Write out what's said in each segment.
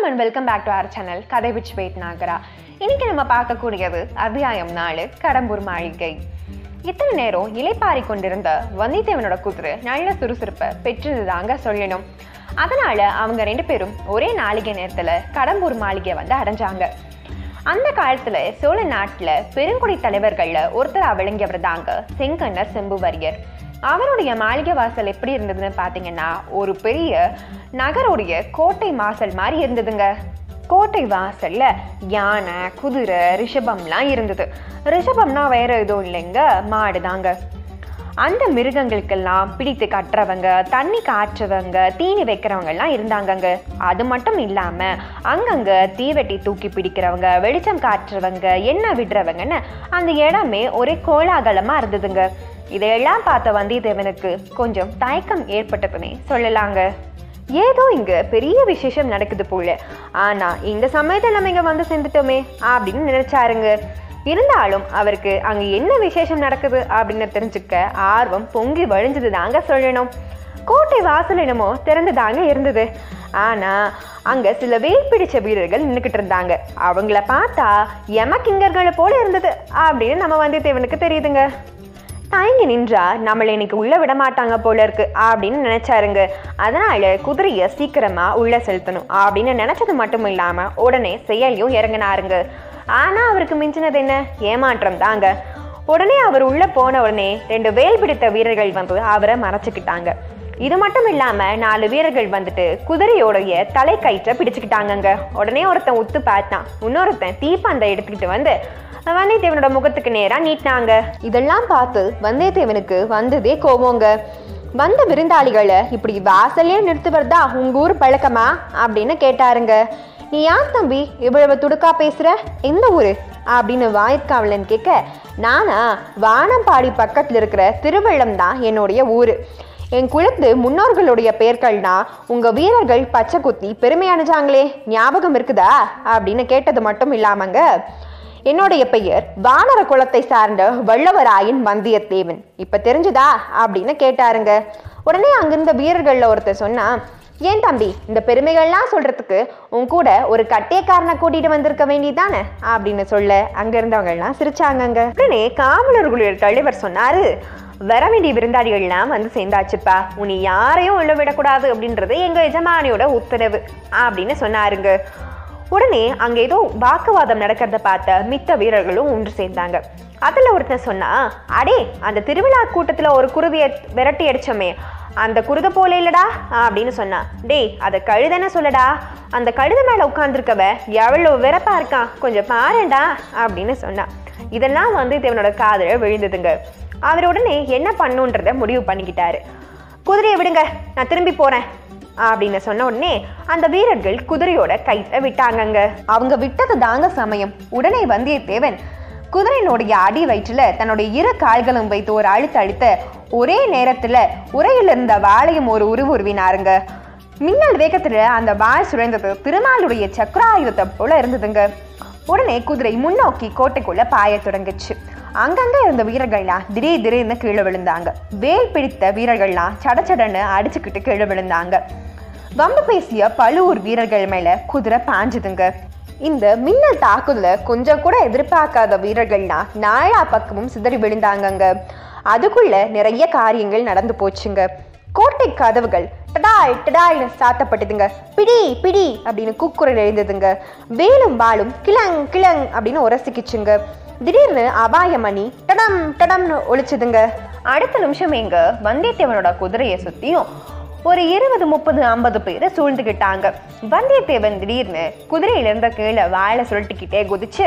and welcome back to our channel கதை விச் வெயிட் நாகரா இன்னைக்கு நம்ம பார்க்கக்கூடியது அத்தியாயம் நாலு கடம்பூர் மாளிகை இத்தனை நேரம் இலைப்பாரி கொண்டிருந்த வந்தியத்தேவனோட குதிரை நல்ல சுறுசுறுப்பை பெற்றிருந்தாங்க சொல்லணும் அதனால அவங்க ரெண்டு பேரும் ஒரே நாளிகை நேரத்துல கடம்பூர் மாளிகை வந்து அடைஞ்சாங்க அந்த காலத்துல சோழ நாட்டுல பெருங்குடி தலைவர்கள்ல ஒருத்தரா விளங்கியவர் தாங்க செங்கன்னர் செம்புவரியர் அவருடைய மாளிகை வாசல் எப்படி இருந்ததுன்னு பார்த்தீங்கன்னா ஒரு பெரிய நகருடைய கோட்டை வாசல் மாதிரி இருந்ததுங்க கோட்டை வாசல்ல யானை குதிரை ரிஷபம்லாம் இருந்தது ரிஷபம்னா வேற எதுவும் இல்லைங்க மாடு தாங்க அந்த மிருகங்களுக்கெல்லாம் பிடித்து கட்டுறவங்க தண்ணி காய்ச்சவங்க தீனி வைக்கிறவங்க எல்லாம் இருந்தாங்கங்க அது மட்டும் இல்லாம அங்கங்க தீவெட்டி தூக்கி பிடிக்கிறவங்க வெளிச்சம் காட்டுறவங்க எண்ணெய் விடுறவங்கன்னு அந்த இடமே ஒரே கோலாகலமா இருந்ததுங்க இதையெல்லாம் பார்த்த வந்தியத்தேவனுக்கு கொஞ்சம் தயக்கம் ஏற்பட்டதுன்னே சொல்லலாங்க ஏதோ இங்க பெரிய விசேஷம் நடக்குது போல ஆனா இந்த சமயத்துல நம்ம இங்க வந்து சேர்ந்துட்டோமே அப்படின்னு நினைச்சாருங்க இருந்தாலும் அவருக்கு அங்க என்ன விசேஷம் நடக்குது அப்படின்னு தெரிஞ்சுக்க ஆர்வம் பொங்கி வழிஞ்சது தாங்க சொல்லணும் கோட்டை வாசல் என்னமோ திறந்து தாங்க இருந்தது ஆனா அங்க சில வேல் பிடிச்ச வீரர்கள் நின்றுக்கிட்டு இருந்தாங்க அவங்கள பார்த்தா எமக்கிங்கர்களை போல இருந்தது அப்படின்னு நம்ம வந்தியத்தேவனுக்கு தெரியுதுங்க தயங்கி நின்றா நம்மளை இன்னைக்கு உள்ள விட மாட்டாங்க போல இருக்கு அப்படின்னு நினைச்சாருங்க அதனால குதிரையை சீக்கிரமா உள்ள செலுத்தணும் அப்படின்னு நினைச்சது மட்டும் இல்லாம உடனே செயலையும் இறங்கினாருங்க ஆனா அவருக்கு மிஞ்சினது என்ன ஏமாற்றம் தாங்க உடனே அவர் உள்ள போன உடனே ரெண்டு வேல் பிடித்த வீரர்கள் வந்து அவரை மறைச்சுக்கிட்டாங்க இது மட்டும் இல்லாம நாலு வீரர்கள் வந்துட்டு குதிரையோடைய தலை கயிற்றை பிடிச்சுக்கிட்டாங்கங்க உடனே ஒருத்தன் உத்து பார்த்தான் இன்னொருத்தன் தீப்பந்தை எடுத்துக்கிட்டு வந்து வந்தியத்தேவனோட முகத்துக்கு நேரா நீட்டினாங்க இதெல்லாம் பார்த்து வந்தியத்தேவனுக்கு வந்ததே கோபங்க வந்த விருந்தாளிகளை இப்படி வாசல்லே நிறுத்துவதா உங்க ஊர் பழக்கமா அப்படின்னு கேட்டாருங்க நீ யார் தம்பி இவ்வளவு துடுக்கா பேசுற எந்த ஊரு அப்படின்னு வாயிற்காவலன் கேட்க நானா வானம்பாடி பக்கத்துல இருக்கிற திருவள்ளம் தான் என்னுடைய ஊரு என் குலத்து முன்னோர்களுடைய பெயர்கள்னா உங்க வீரர்கள் பச்சை குத்தி பெருமை அணிஞ்சாங்களே ஞாபகம் இருக்குதா அப்படின்னு கேட்டது மட்டும் இல்லாமங்க என்னுடைய பெயர் வானர குலத்தை சார்ந்த வல்லவராயன் வந்தியத்தேவன் இப்ப தெரிஞ்சுதா அப்படின்னு கேட்டாருங்க உடனே அங்கிருந்த வீரர்கள்ல ஒருத்தர் சொன்னா ஏன் தம்பி இந்த பெருமைகள்லாம் சொல்றதுக்கு உன் கூட ஒரு கட்டியக்காரனை கூட்டிட்டு வந்திருக்க வேண்டியதானே அப்படின்னு சொல்ல அங்க இருந்தவங்க எல்லாம் சிரிச்சாங்கங்க உடனே காவலர்களுடைய தலைவர் சொன்னாரு வர வேண்டிய விருந்தாளிகள்லாம் வந்து சேர்ந்தாச்சுப்பா உன்னை யாரையும் உள்ள விடக்கூடாது அப்படின்றது எங்க எஜமானியோட உத்தரவு அப்படின்னு சொன்னாருங்க உடனே அங்க ஏதோ வாக்குவாதம் நடக்கிறத பார்த்த மித்த வீரர்களும் ஒன்று சேர்ந்தாங்க அதுல ஒருத்தன் சொன்னா அடே அந்த திருவிழா கூட்டத்துல ஒரு குருவிய விரட்டி அடிச்சோமே அந்த குருத போல இல்லடா அப்படின்னு சொன்னா டேய் அதை கழுதன சொல்லடா அந்த கழுத மேல உட்கார்ந்துருக்கவ எவ்வளவு வெறப்பா இருக்கான் கொஞ்சம் பாருடா அப்படின்னு சொன்னா இதெல்லாம் வந்து தேவனோட காதல விழுந்ததுங்க அவர் உடனே என்ன பண்ணுன்றத முடிவு பண்ணிக்கிட்டாரு குதிரையை விடுங்க நான் திரும்பி போறேன் அப்படின்னு சொன்ன உடனே அந்த வீரர்கள் குதிரையோட கைத்தை விட்டாங்கங்க அவங்க விட்டது தாங்க சமயம் உடனே வந்தியத்தேவன் குதிரையினுடைய அடி வயிற்றுல தன்னுடைய இரு கால்களும் வைத்து ஒரு அழுத்த அழுத்த ஒரே நேரத்துல உரையில் இருந்த வாளையும் ஒரு உருவுருவினாருங்க மின்னல் வேகத்துல அந்த வாள் சுழந்தது திருமாலுடைய சக்கராயுதத்தை போல இருந்ததுங்க உடனே குதிரை முன்னோக்கி கோட்டைக்குள்ள பாயத் தொடங்குச்சு அங்கங்க இருந்த வீரர்கள்லாம் திடீர் திடீர்னு கீழே விழுந்தாங்க வேல் பிடித்த வீரர்கள்லாம் சடச்சடன்னு அடிச்சுக்கிட்டு கீழே விழுந்தாங்க வம்பு பேசிய பழுவூர் வீரர்கள் மேல குதிரை பாஞ்சுதுங்க இந்த மின்னல் தாக்குதல கொஞ்சம் கூட எதிர்பார்க்காத வீரர்கள்னா நாலா பக்கமும் சிதறி விழுந்தாங்கங்க அதுக்குள்ள நிறைய காரியங்கள் நடந்து போச்சுங்க கோட்டை கதவுகள் டடாய் டடாய்னு சாத்தப்பட்டதுங்க பிடி பிடி அப்படின்னு கூக்குரல் எழுந்ததுங்க வேலும் வாளும் கிளங் கிளங் அப்படின்னு உரசிக்கிச்சுங்க திடீர்னு அபாயமணி டடம் டடம்னு ஒழிச்சுதுங்க அடுத்த நிமிஷம் எங்க வந்தியத்தேவனோட குதிரையை சுத்தியும் ஒரு இருபது முப்பது ஐம்பது பேர் சூழ்ந்துக்கிட்டாங்க வந்தியத்தேவன் திடீர்னு குதிரையில இருந்த கீழே வாழை சுழட்டிக்கிட்டே குதிச்சு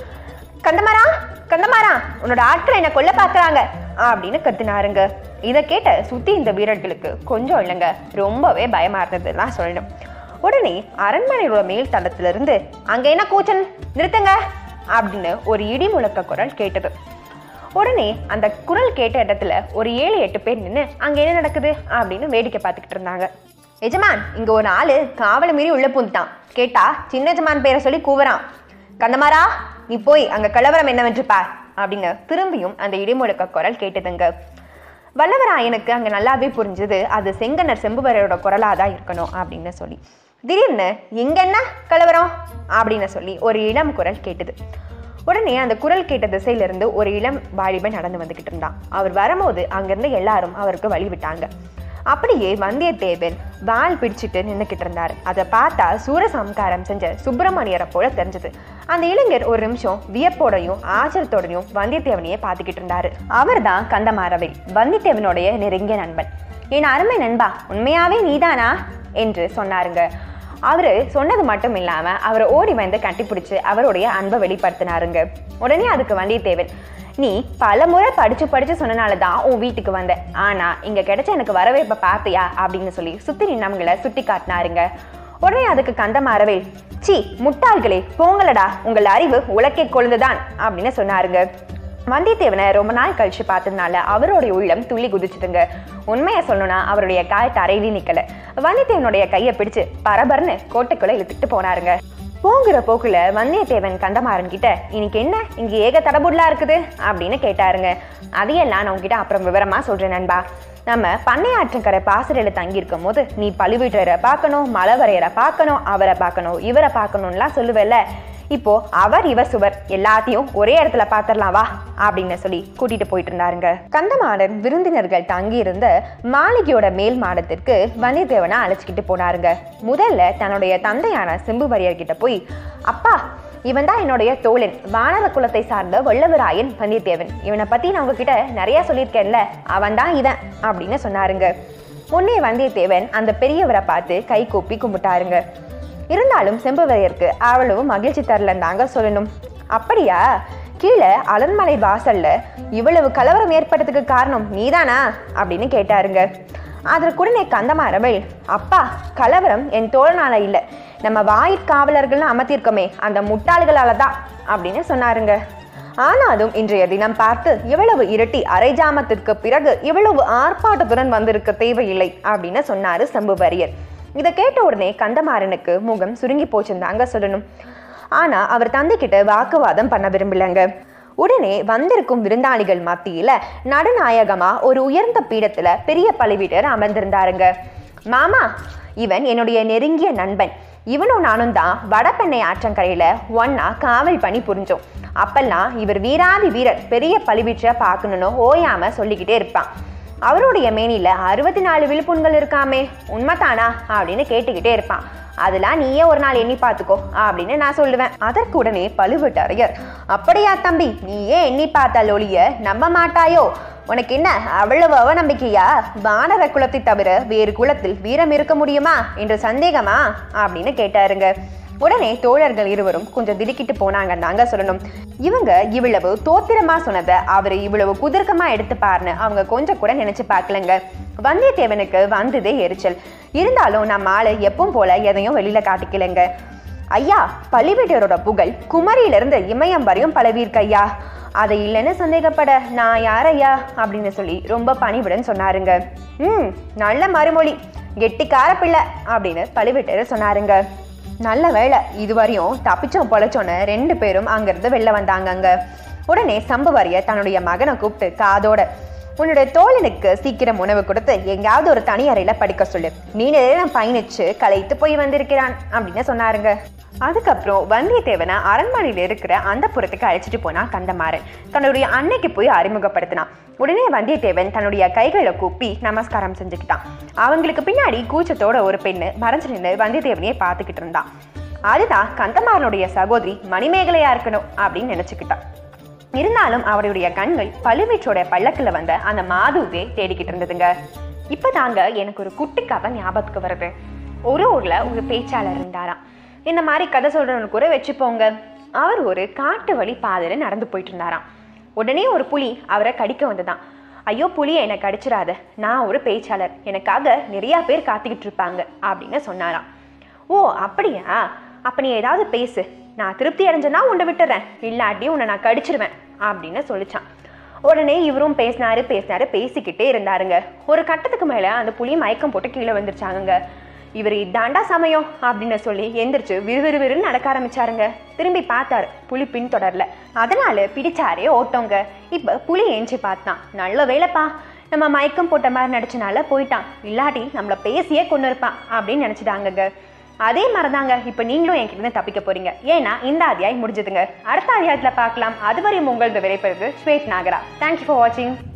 கந்தமாரா கந்தமாரா உன்னோட ஆட்கள் என்ன கொல்ல பாக்குறாங்க அப்படின்னு கத்துனாருங்க இதை கேட்ட சுத்தி இந்த வீரர்களுக்கு கொஞ்சம் இல்லைங்க ரொம்பவே பயமா இருந்ததுலாம் சொல்லணும் உடனே அரண்மனையோட மேல் தளத்துல இருந்து அங்க என்ன கூச்சல் நிறுத்துங்க அப்படின்னு ஒரு இடி முழக்க குரல் கேட்டது உடனே அந்த குரல் கேட்ட இடத்துல ஒரு ஏழு எட்டு பேர் நின்று அங்க என்ன நடக்குது அப்படின்னு வேடிக்கை பார்த்துக்கிட்டு இருந்தாங்க எஜமான் இங்க ஒரு ஆளு காவலை மீறி உள்ள பூந்துட்டான் கேட்டா சின்ன எஜமான் பேரை சொல்லி கூவுறான் கந்தமாரா நீ போய் அங்க கலவரம் என்னவென்று பார் அப்படின்னு திரும்பியும் அந்த இடிமுழக்க குரல் கேட்டதுங்க வல்லவராயனுக்கு அங்க நல்லாவே புரிஞ்சது அது செங்கனர் செம்புவரையோட குரலாக தான் இருக்கணும் அப்படின்னு சொல்லி திடீர்னு இங்க என்ன கலவரம் அப்படின்னு சொல்லி ஒரு இளம் குரல் கேட்டது உடனே அந்த குரல் கேட்ட திசையிலிருந்து ஒரு இளம் வாலிபன் நடந்து வந்துகிட்டு இருந்தான் அவர் வரும்போது அங்கிருந்து எல்லாரும் அவருக்கு வழி விட்டாங்க அப்படியே வந்தியத்தேவன் வால் பிடிச்சிட்டு நின்றுக்கிட்டு இருந்தாரு அதை பார்த்தா சூரசம்காரம் செஞ்ச சுப்பிரமணியரை போல தெரிஞ்சது அந்த இளைஞர் ஒரு நிமிஷம் வியப்போடையும் ஆச்சரியத்தோடையும் வந்தியத்தேவனையே பார்த்துக்கிட்டு இருந்தாரு அவர்தான் கந்தமாறவை வந்தியத்தேவனுடைய நெருங்கிய நண்பன் என் அருமை நண்பா உண்மையாவே நீதானா என்று சொன்னாருங்க அவரு சொன்னது மட்டும் இல்லாம அவரை ஓடி வந்து கட்டிப்பிடிச்சு அவருடைய அன்பை வெளிப்படுத்தினாருங்க உடனே அதுக்கு வந்தியத்தேவன் நீ பல முறை படிச்சு படிச்சு சொன்னனால தான் உன் வீட்டுக்கு வந்தேன் ஆனா இங்க கிடைச்ச எனக்கு வரவேற்ப பார்த்தியா அப்படின்னு சொல்லி சுத்தி நின்னவங்களை சுட்டி காட்டினாருங்க உடனே அதுக்கு கந்தமாறவே சி முட்டாள்களே போங்களடா உங்கள் அறிவு உலக்கை கொழுந்துதான் அப்படின்னு சொன்னாருங்க வந்தியத்தேவனை ரொம்ப நாள் கழிச்சு பார்த்ததுனால அவருடைய உள்ளம் துள்ளி குதிச்சுதுங்க உண்மையை சொல்லணும்னா அவருடைய கால் தரையிலே நிக்கல வந்தியத்தேவனுடைய கையை பிடிச்சு பரபரன்னு கோட்டைக்குள்ள இழுத்துட்டு போனாருங்க போங்கிற போக்குல வந்தியத்தேவன் கந்தமாறன் கிட்ட இன்னைக்கு என்ன இங்க ஏக தடபுடலா இருக்குது அப்படின்னு கேட்டாருங்க அதையெல்லாம் நான் உங்ககிட்ட அப்புறம் விவரமா சொல்றேன் நண்பா நம்ம பண்ணையாற்றங்கரை பாசறையில தங்கி இருக்கும் போது நீ பழுவீட்டரை பார்க்கணும் மலவரையரை பார்க்கணும் அவரை பார்க்கணும் இவரை பார்க்கணும்லாம் சொல்லுவேல்ல இப்போ அவர் இவர் சுவர் எல்லாத்தையும் ஒரே இடத்துல பாத்திரலாம் வா அப்படின்னு சொல்லி கூட்டிட்டு போயிட்டு இருந்தாருங்க கந்தமாறன் விருந்தினர்கள் தங்கி இருந்த மாளிகையோட மேல் மாடத்திற்கு வந்தியத்தேவனை அழைச்சிக்கிட்டு போனாருங்க முதல்ல தன்னுடைய தந்தையான சிம்புவரியர் கிட்ட போய் அப்பா இவன் தான் என்னுடைய தோழன் வானர குலத்தை சார்ந்த வல்லவராயன் வந்தியத்தேவன் இவனை பத்தி நான் உங்ககிட்ட நிறைய சொல்லியிருக்கேன்ல அவன் தான் இவன் அப்படின்னு சொன்னாருங்க முன்னே வந்தியத்தேவன் அந்த பெரியவரை பார்த்து கை கூப்பி கும்பிட்டாருங்க இருந்தாலும் செம்புவரையருக்கு அவ்வளவு மகிழ்ச்சி தரலந்தாங்க சொல்லணும் அப்படியா கீழே அலன்மலை வாசல்ல இவ்வளவு கலவரம் ஏற்பட்டதுக்கு காரணம் நீதானா அப்படின்னு கேட்டாருங்க அதற்குடனே கந்தமாறவள் அப்பா கலவரம் என் தோழனால இல்ல நம்ம வாயிற்காவலர்கள்னு அமர்த்திருக்கோமே அந்த முட்டாள்களால தான் அப்படின்னு சொன்னாருங்க ஆனாலும் இன்றைய தினம் பார்த்து இவ்வளவு இருட்டி அரைஜாமத்திற்கு பிறகு இவ்வளவு ஆர்ப்பாட்டத்துடன் வந்திருக்க தேவையில்லை அப்படின்னு சொன்னாரு சம்புவரியர் இதை கேட்ட உடனே கந்தமாறனுக்கு முகம் சுருங்கி போச்சுருந்தாங்க சொல்லணும் ஆனா அவர் தந்தைக்கிட்ட வாக்குவாதம் பண்ண விரும்பலங்க உடனே வந்திருக்கும் விருந்தாளிகள் மத்தியில நடுநாயகமா ஒரு உயர்ந்த பீடத்துல பெரிய பழுவீட்டர் அமர்ந்திருந்தாருங்க மாமா இவன் என்னுடைய நெருங்கிய நண்பன் இவனும் நானும் தான் வடபெண்ணை ஆற்றங்கரையில ஒன்னா காவல் பணி புரிஞ்சோம் அப்பெல்லாம் இவர் வீராதி வீரர் பெரிய பழுவீற்ற பார்க்கணும்னு ஓயாம சொல்லிக்கிட்டே இருப்பான் அவருடைய மேனில அறுபத்தி நாலு விழுப்புண்கள் இருக்காமே உண்மைதானா அப்படின்னு கேட்டுக்கிட்டே இருப்பான் அதெல்லாம் நீயே ஒரு நாள் எண்ணி பார்த்துக்கோ அப்படின்னு நான் சொல்லுவேன் அதற்கு உடனே பழுவட்டரையர் அப்படியா தம்பி நீயே எண்ணி பார்த்தால் ஒழிய நம்ப மாட்டாயோ உனக்கு என்ன அவ்வளவு அவநம்பிக்கையா வானர குலத்தை தவிர வேறு குலத்தில் வீரம் இருக்க முடியுமா என்று சந்தேகமா அப்படின்னு கேட்டாருங்க உடனே தோழர்கள் இருவரும் கொஞ்சம் திடுக்கிட்டு போனாங்க தாங்க சொல்லணும் இவங்க இவ்வளவு தோத்திரமா சொன்னதை அவர் இவ்வளவு குதர்க்கமா எடுத்துப்பாருன்னு அவங்க கொஞ்சம் கூட நினைச்சு பார்க்கலங்க வந்தியத்தேவனுக்கு வந்ததே எரிச்சல் இருந்தாலும் நம்ம ஆளு எப்பவும் போல எதையும் வெளியில காட்டிக்கலைங்க ஐயா பள்ளிவீட்டரோட புகழ் குமரியிலிருந்து இமயம் வரையும் பரவியிருக்கு ஐயா அதை இல்லைன்னு சந்தேகப்பட நான் யார் ஐயா அப்படின்னு சொல்லி ரொம்ப பணிவுடன் சொன்னாருங்க ம் நல்ல மறுமொழி கெட்டிக்கார பிள்ளை அப்படின்னு பழுவேட்டரர் சொன்னாருங்க நல்ல வேலை இதுவரையும் தப்பிச்சோம் பொழைச்சோன்னு ரெண்டு பேரும் அங்கிருந்து வெளில வந்தாங்கங்க உடனே சம்புவரிய தன்னுடைய மகனை கூப்பிட்டு காதோட உன்னுடைய தோழனுக்கு சீக்கிரம் உணவு கொடுத்து எங்கேயாவது ஒரு தனி அறையில படிக்க சொல்லு நீ நேரம் பயணிச்சு களைத்து போய் வந்திருக்கிறான் அப்படின்னு சொன்னாருங்க அதுக்கப்புறம் வந்தியத்தேவனை அரண்மனையில் இருக்கிற அந்த புறத்துக்கு அழைச்சிட்டு போனா கந்தமாறன் தன்னுடைய அன்னைக்கு போய் அறிமுகப்படுத்தினான் உடனே வந்தியத்தேவன் தன்னுடைய கைகளை கூப்பி நமஸ்காரம் செஞ்சுக்கிட்டான் அவங்களுக்கு பின்னாடி கூச்சத்தோட ஒரு பெண்ணு மறைஞ்சு நின்று வந்தியத்தேவனையே பார்த்துக்கிட்டு இருந்தான் அதுதான் கந்தமாறனுடைய சகோதரி மணிமேகலையா இருக்கணும் அப்படின்னு நினைச்சுக்கிட்டான் இருந்தாலும் அவருடைய கண்கள் பழுவீற்றோட பல்லக்குல வந்த அந்த மாதுவே தேடிக்கிட்டு இருந்ததுங்க இப்பதாங்க எனக்கு ஒரு குட்டி கதை ஞாபகத்துக்கு வருது ஒரு ஊர்ல ஒரு பேச்சாளர் இருந்தாராம் இந்த மாதிரி கதை சொல்றவனு கூட வச்சுப்போங்க அவர் ஒரு காட்டு வழி பாதையில நடந்து போயிட்டு இருந்தாராம் உடனே ஒரு புலி அவரை கடிக்க வந்ததாம் ஐயோ புலியை என்னை கடிச்சிடாத நான் ஒரு பேச்சாளர் எனக்காக நிறைய பேர் காத்துக்கிட்டு இருப்பாங்க அப்படின்னு சொன்னாராம் ஓ அப்படியா அப்ப நீ ஏதாவது பேசு நான் திருப்தி அடைஞ்சனா உன்னை விட்டுறேன் இல்லாட்டி உன்னை நான் கடிச்சிருவேன் அப்படின்னு சொல்லிச்சான் உடனே இவரும் பேசினாரு பேசினாரு பேசிக்கிட்டே இருந்தாருங்க ஒரு கட்டத்துக்கு மேல அந்த புலி மயக்கம் போட்டு கீழே வந்துருச்சாங்க இவர் இதாண்டா சமயம் அப்படின்னு சொல்லி எந்திரிச்சு விறுவிறுவிறுன்னு நடக்க ஆரம்பிச்சாருங்க திரும்பி பார்த்தாரு புலி பின்தொடரல அதனால பிடிச்சாரே ஓட்டோங்க இப்ப புலி ஏஞ்சி பார்த்தான் நல்ல வேலைப்பா நம்ம மயக்கம் போட்ட மாதிரி நடிச்சனால போயிட்டான் இல்லாட்டி நம்மள பேசியே கொண்டு இருப்பான் அப்படின்னு நினைச்சிட்டாங்கங்க அதே மாதிரிதாங்க இப்போ நீங்களும் என்கிட்ட இருந்து தப்பிக்க போறீங்க ஏன்னா இந்த அத்தியாயம் முடிஞ்சதுங்க அடுத்த அத்தியாயத்தில் பார்க்கலாம் அதுவரையும் உங்களது விரைப்பது ஸ்வேத் நாகரா தேங்க்யூ ஃபார் வாட்சிங்